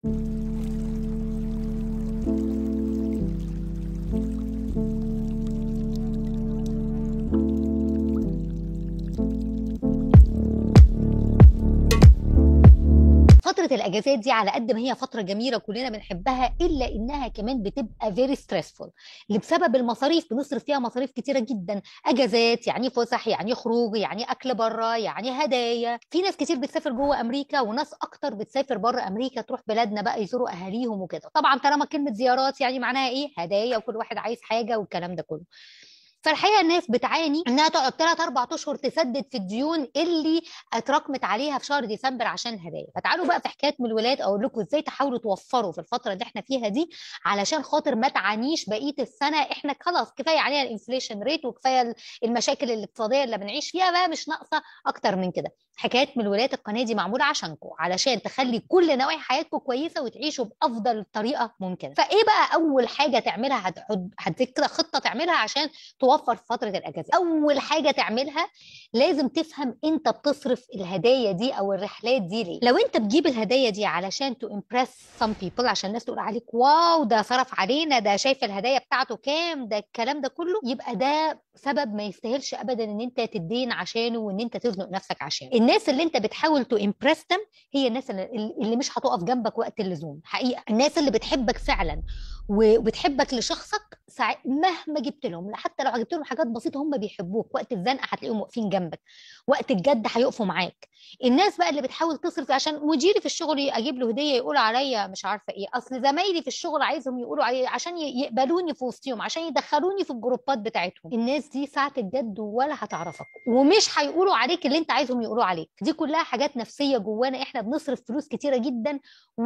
فترة الأجازات دي على قد ما هي فترة جميلة كلنا بنحبها إلا إنها كمان بتبقى very stressful اللي بسبب المصاريف بنصرف فيها مصاريف كتيرة جدا أجازات يعني فسح يعني خروج يعني أكل بره يعني هدايا في ناس كتير بتسافر جوه أمريكا وناس أكتر بتسافر بره أمريكا تروح بلادنا بقى يزوروا أهاليهم وكده طبعا طالما كلمة زيارات يعني معناها إيه هدايا وكل واحد عايز حاجة والكلام ده كله فالحقيقه الناس بتعاني انها تقعد ثلاث اربع اشهر تسدد في الديون اللي اتراكمت عليها في شهر ديسمبر عشان هدايا فتعالوا بقى في حكايه من الولاد اقول لكم ازاي تحاولوا توفروا في الفتره اللي احنا فيها دي علشان خاطر ما تعانيش بقيه السنه احنا خلاص كفايه علينا الانفليشن ريت وكفايه المشاكل الاقتصاديه اللي بنعيش فيها بقى مش ناقصه اكتر من كده حكايات من الولاد القناه دي معموله عشانكم علشان تخلي كل نواحي حياتكم كويسه وتعيشوا بافضل طريقه ممكنه فايه بقى اول حاجه تعملها هديك كده خطه تعملها عشان توفر في فتره الاجازه اول حاجه تعملها لازم تفهم انت بتصرف الهدايا دي او الرحلات دي ليه لو انت بتجيب الهدايا دي علشان تو امبرس سم بيبل عشان الناس تقول عليك واو ده صرف علينا ده شايف الهدايا بتاعته كام ده الكلام ده كله يبقى ده سبب ما يستاهلش ابدا ان انت تدين عشانه وان انت تزنق نفسك عشانه الناس اللي انت بتحاول تو امبرس them هي الناس اللي, اللي مش هتقف جنبك وقت اللزوم حقيقه الناس اللي بتحبك فعلا وبتحبك لشخصك سع... مهما جبت لهم حتى لو جبت لهم حاجات بسيطه هم بيحبوك وقت الزنقه هتلاقيهم واقفين جنبك وقت الجد هيقفوا معاك الناس بقى اللي بتحاول تصرف عشان مديري في الشغل اجيب له هديه يقول عليا مش عارفه ايه اصل زمايلي في الشغل عايزهم يقولوا علي عشان يقبلوني في وسطهم عشان يدخلوني في الجروبات بتاعتهم الناس دي ساعه الجد ولا هتعرفك ومش هيقولوا عليك اللي انت عايزهم يقولوا عليك دي كلها حاجات نفسيه جوانا احنا بنصرف فلوس كتيره جدا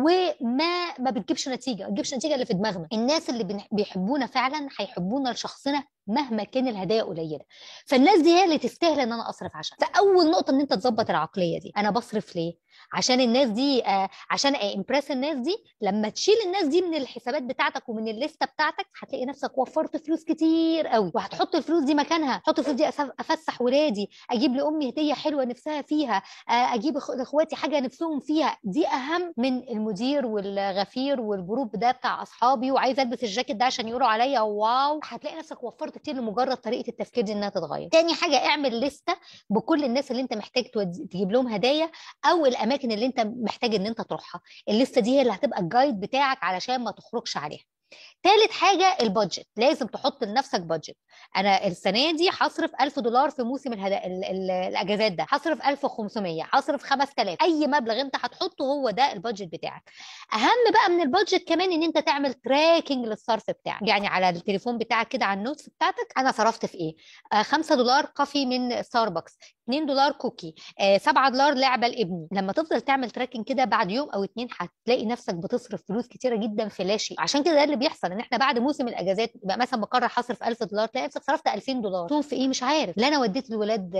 وما ما بتجيبش نتيجه ما بتجيبش نتيجه اللي في دماغنا الناس اللي بيحبونا فعلا هيحبونا لشخصنا مهما كان الهدايا قليله فالناس دي هي اللي تستاهل ان انا اصرف عشان فاول نقطه ان انت تظبط العقليه دي انا بصرف ليه عشان الناس دي آه عشان امبرس الناس دي لما تشيل الناس دي من الحسابات بتاعتك ومن الليسته بتاعتك هتلاقي نفسك وفرت فلوس كتير قوي وهتحط الفلوس دي مكانها احط الفلوس دي افسح ولادي اجيب لامي هديه حلوه نفسها فيها آه اجيب لاخواتي حاجه نفسهم فيها دي اهم من المدير والغفير والجروب ده بتاع اصحابي وعايزه البس الجاكيت ده عشان يقولوا عليا واو هتلاقي نفسك وفرت كتير لمجرد طريقه التفكير دي انها تتغير تاني حاجه اعمل لسته بكل الناس اللي انت محتاج تجيب لهم هدايا او الاماكن اللي انت محتاج ان انت تروحها الليسته دي هي اللي هتبقى الجايد بتاعك علشان ما تخرجش عليها ثالث حاجة البادجت لازم تحط لنفسك بادجت أنا السنة دي هصرف 1000 دولار في موسم الهدا... ال... ال... الأجازات ده هصرف 1500 هصرف 5000 أي مبلغ أنت هتحطه هو ده البادجت بتاعك أهم بقى من البادجت كمان إن أنت تعمل تراكنج للصرف بتاعك يعني على التليفون بتاعك كده على النوتس بتاعتك أنا صرفت في إيه آه 5 دولار كافي من ستاربكس 2 دولار كوكي آه 7 دولار لعبة لابني لما تفضل تعمل تراكنج كده بعد يوم أو اتنين هتلاقي نفسك بتصرف فلوس كتيرة جدا في لا شيء عشان كده ده اللي بيحصل ان احنا بعد موسم الاجازات بقى مثلا بقرر هصرف 1000 دولار تلاقي نفسك صرفت 2000 دولار تقوم في ايه مش عارف لا انا وديت الولاد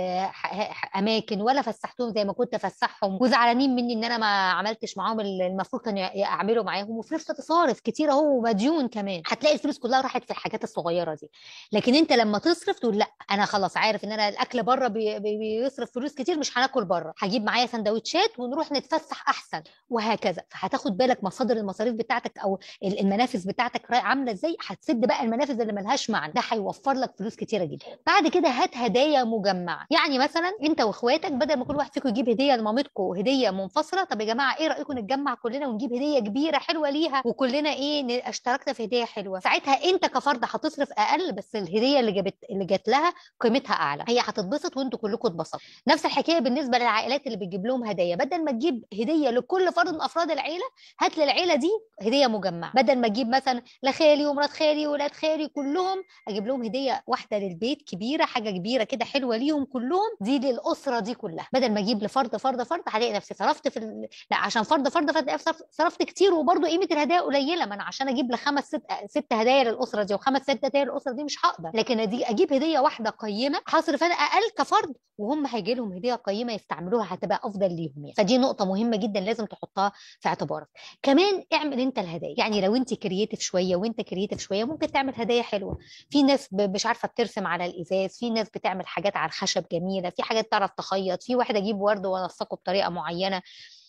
اماكن ولا فسحتهم زي ما كنت افسحهم وزعلانين مني ان انا ما عملتش معاهم المفروض كان اعمله معاهم وفي نفس الوقت صارف كتير اهو مديون كمان هتلاقي الفلوس كلها راحت في الحاجات الصغيره دي لكن انت لما تصرف تقول لا انا خلاص عارف ان انا الاكل بره بي بيصرف فلوس كتير مش هناكل بره هجيب معايا سندوتشات ونروح نتفسح احسن وهكذا فهتاخد بالك مصادر المصاريف بتاعتك او المنافذ بتاعتك عامله ازاي هتسد بقى المنافذ اللي ملهاش معنى ده هيوفر لك فلوس كتيره جدا بعد كده هات هدايا مجمعه يعني مثلا انت واخواتك بدل ما كل واحد فيكم يجيب هديه لمامتكم هديه منفصله طب يا جماعه ايه رايكم نتجمع كلنا ونجيب هديه كبيره حلوه ليها وكلنا ايه اشتركنا في هديه حلوه ساعتها انت كفرد هتصرف اقل بس الهديه اللي جابت اللي جات لها قيمتها اعلى هي هتتبسط وانتوا كلكم اتبسطوا نفس الحكايه بالنسبه للعائلات اللي بتجيب لهم هدايا بدل ما تجيب هديه لكل فرد من افراد العيله هات للعيله دي هديه مجمعه بدل ما تجيب مثلا لخالي ومرات خالي وولاد خالي كلهم اجيب لهم هديه واحده للبيت كبيره حاجه كبيره كده حلوه ليهم كلهم دي للاسره دي كلها بدل ما اجيب لفرد فرد فرد هلاقي نفسي صرفت في ال... لا عشان فرد فرد فرد صرفت كتير وبرده قيمه الهدايا قليله ما انا عشان اجيب لخمس ست ست هدايا للاسره دي وخمس ست هدايا للاسره دي مش هقدر لكن دي اجيب هديه واحده قيمه هصرف انا اقل كفرد وهم هيجي لهم هديه قيمه يستعملوها هتبقى افضل ليهم يعني فدي نقطه مهمه جدا لازم تحطها في اعتبارك كمان اعمل انت الهدايا يعني لو انت كرييتيف شويه وانت كرييتيف شويه ممكن تعمل هدايا حلوه في ناس مش عارفه بترسم على الازاز في ناس بتعمل حاجات على الخشب جميله في حاجات تعرف تخيط في واحد اجيب ورد وانسقه بطريقه معينه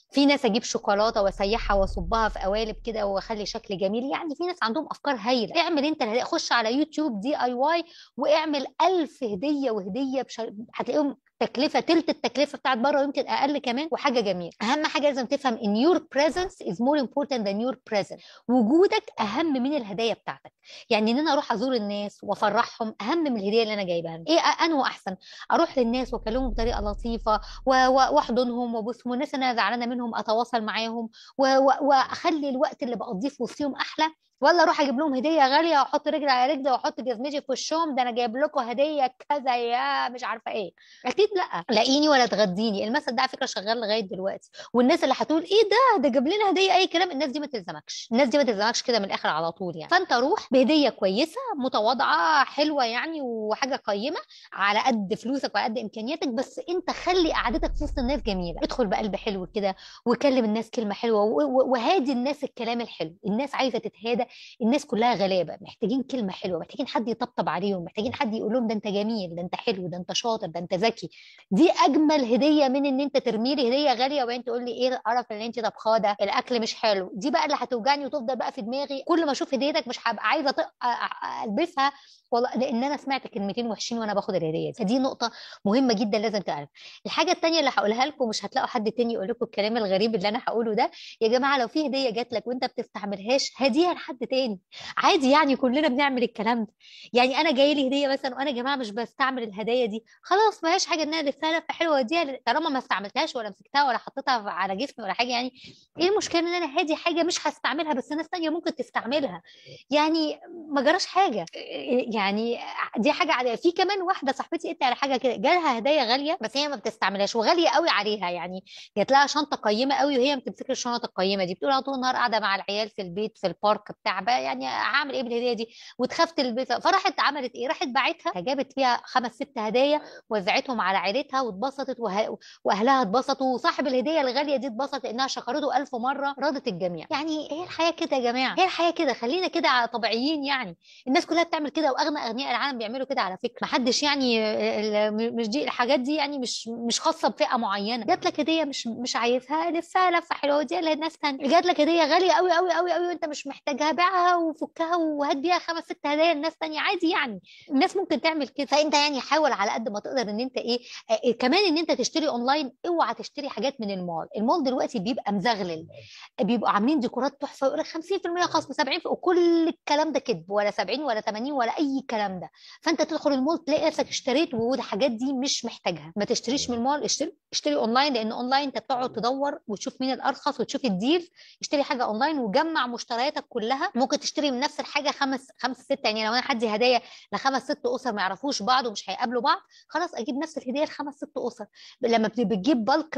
في ناس اجيب شوكولاته واسيحها واصبها في قوالب كده واخلي شكل جميل يعني في ناس عندهم افكار هايله اعمل انت الهدايا خش على يوتيوب دي اي واي واعمل ألف هديه وهديه بشر... هتلاقيهم تكلفه تلت التكلفه بتاعت بره ويمكن اقل كمان وحاجه جميله اهم حاجه لازم تفهم ان your presence is more important than your present وجودك اهم من الهدايا بتاعتك يعني ان انا اروح ازور الناس وافرحهم اهم من الهديه اللي انا جايبها لهم. ايه انه احسن اروح للناس واكلمهم بطريقه لطيفه و- و- واحضنهم وابوسهم والناس اللي انا زعلانه منهم اتواصل معاهم و- و- واخلي الوقت اللي بقضيه في وسطهم احلى ولا اروح اجيب لهم هديه غاليه واحط رجل على رجل واحط جزمتي في وشهم ده انا جايب لكم هديه كذا يا مش عارفه ايه اكيد لا لاقيني ولا تغديني المثل ده على فكره شغال لغايه دلوقتي والناس اللي هتقول ايه ده ده جاب لنا هديه اي كلام الناس دي ما تلزمكش الناس دي ما تلزمكش كده من الاخر على طول يعني فانت روح بهديه كويسه متواضعه حلوه يعني وحاجه قيمه على قد فلوسك وعلى قد امكانياتك بس انت خلي قعدتك في وسط الناس جميله ادخل بقلب حلو كده وكلم الناس كلمه حلوه و- و- وهادي الناس الكلام الحلو الناس عايزه تتهادى الناس كلها غلابه محتاجين كلمه حلوه محتاجين حد يطبطب عليهم محتاجين حد يقول لهم ده انت جميل ده انت حلو ده انت شاطر ده انت ذكي دي اجمل هديه من ان انت ترمي لي هديه غاليه وبعدين تقول لي ايه القرف اللي انت طبخاه ده الاكل مش حلو دي بقى اللي هتوجعني وتفضل بقى في دماغي كل ما اشوف هديتك مش هبقى عايزه أطق- أ- أ- البسها والله لان انا سمعت كلمتين وحشين وانا باخد الهديه دي فدي نقطه مهمه جدا لازم تعرف الحاجه التانيه اللي هقولها لكم مش هتلاقوا حد تاني يقول لكم الكلام الغريب اللي انا هقوله ده يا جماعه لو في هديه جات لك وانت بتستعملهاش هديها لحد تاني عادي يعني كلنا بنعمل الكلام ده يعني انا جاي لي هديه مثلا وانا يا جماعه مش بستعمل الهدايا دي خلاص ما هيش حاجه ان انا لفها لفه حلوه وديها ل- طالما ما استعملتهاش ولا مسكتها ولا حطيتها على جسمي ولا حاجه يعني ايه المشكله ان انا هادي حاجه مش هستعملها بس ناس تانيه ممكن تستعملها يعني ما جراش حاجه يعني دي حاجه عاديه في كمان واحده صاحبتي قالت لي على حاجه كده جالها هدايا غاليه بس هي ما بتستعملهاش وغاليه قوي عليها يعني جات لها شنطه قيمه قوي وهي ما بتمسكش الشنط القيمه دي بتقول أنا طول النهار قاعده مع العيال في البيت في البارك بتاع بقى يعني هعمل ايه بالهديه دي وتخاف تلبسها فراحت عملت ايه راحت باعتها جابت فيها خمس ست هدايا وزعتهم على عيلتها واتبسطت وه... واهلها اتبسطوا وصاحب الهديه الغاليه دي اتبسط لانها شكرته ألف مره راضت الجميع يعني هي الحياه كده يا جماعه هي الحياه كده خلينا كده على طبيعيين يعني الناس كلها بتعمل كده واغنى اغنياء العالم بيعملوا كده على فكره محدش يعني ال- مش دي الحاجات دي يعني مش مش خاصه بفئه معينه جات لك هديه مش مش عايزها لفها لفه حلوه وديها لناس تانية جات لك هديه غاليه قوي قوي قوي قوي وانت مش محتاجها بيعها وفكها وهات بيها خمس ست هدايا لناس تانية عادي يعني الناس ممكن تعمل كده فانت يعني حاول على قد ما تقدر ان انت ايه آه، كمان ان انت تشتري اونلاين اوعى تشتري حاجات من المول المول دلوقتي بيبقى مزغلل بيبقوا عاملين ديكورات تحفه يقول لك 50% خصم 70 وكل الكلام ده كذب ولا 70 ولا 80 ولا اي كلام ده فانت تدخل المول تلاقي نفسك اشتريت والحاجات دي مش محتاجها ما تشتريش من المول اشتري اشتري اونلاين لان اونلاين انت بتقعد تدور وتشوف مين الارخص وتشوف الديل اشتري حاجه اونلاين وجمع مشترياتك كلها ممكن تشتري من نفس الحاجه خمس خمس ست يعني لو انا حدي هدايا لخمس ست اسر ما يعرفوش بعض ومش هيقابلوا بعض خلاص اجيب نفس الهديه لخمس ست اسر لما بت- بتجيب بالك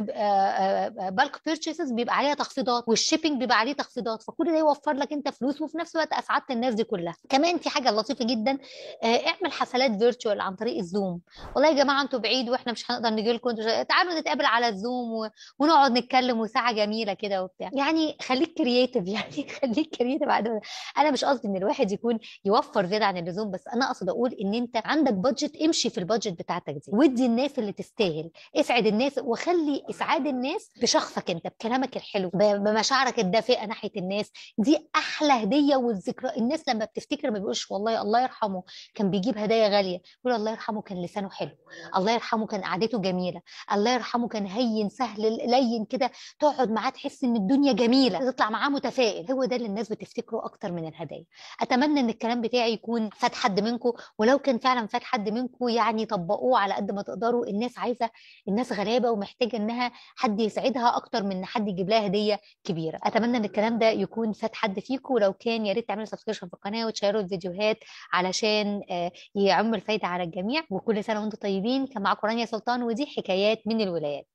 بالك بيرتشيزز بيبقى عليها تخفيضات والشيبنج بيبقى عليه تخفيضات فكل ده يوفر لك انت فلوس وفي نفس الوقت اسعدت الناس دي كلها كمان في حاجه لطيفه جدا آه، اعمل حفلات فيرتشوال عن طريق الزوم والله يا جماعه انتوا بعيد واحنا مش هنقدر نجي لكم انتوا تعالوا نتقابل على الزوم و... ونقعد نتكلم وساعه جميله كده وبتاع يعني خليك كرييتيف يعني خليك كرييتيف انا مش قصدي ان الواحد يكون يوفر زياده عن اللزوم بس انا اقصد اقول ان انت عندك بادجت امشي في البادجت بتاعتك دي ودي الناس اللي تستاهل اسعد الناس وخلي اسعاد الناس بشخصك انت بكلامك الحلو ب- بمشاعرك الدافئه ناحيه الناس دي احلى هديه والذكرى الناس لما بتفتكر ما بيقولش والله الله يرحمه كان بيجيب هدايا غاليه يقول الله يرحمه كان لسانه حلو الله يرحمه كان قعدته جميله الله يرحمه كان هين سهل لين كده تقعد معاه تحس ان الدنيا جميله تطلع معاه متفائل هو ده اللي الناس بتفتكره اكتر من الهدايا اتمنى ان الكلام بتاعي يكون فات حد منكم ولو كان فعلا فات حد منكم يعني طبقوه على قد ما تقدروا الناس عايزه الناس غلابه ومحتاجه انها حد يسعدها اكتر من ان حد يجيب لها هديه كبيره اتمنى ان الكلام ده يكون فات حد فيكم ولو كان يا ريت تعملوا سبسكريبشن في القناه وتشيروا الفيديوهات علشان آه، يعم الفايده على الجميع وكل سنه وانتم طيبين كان معاكم رانيا سلطان ودي حكايات من الولايات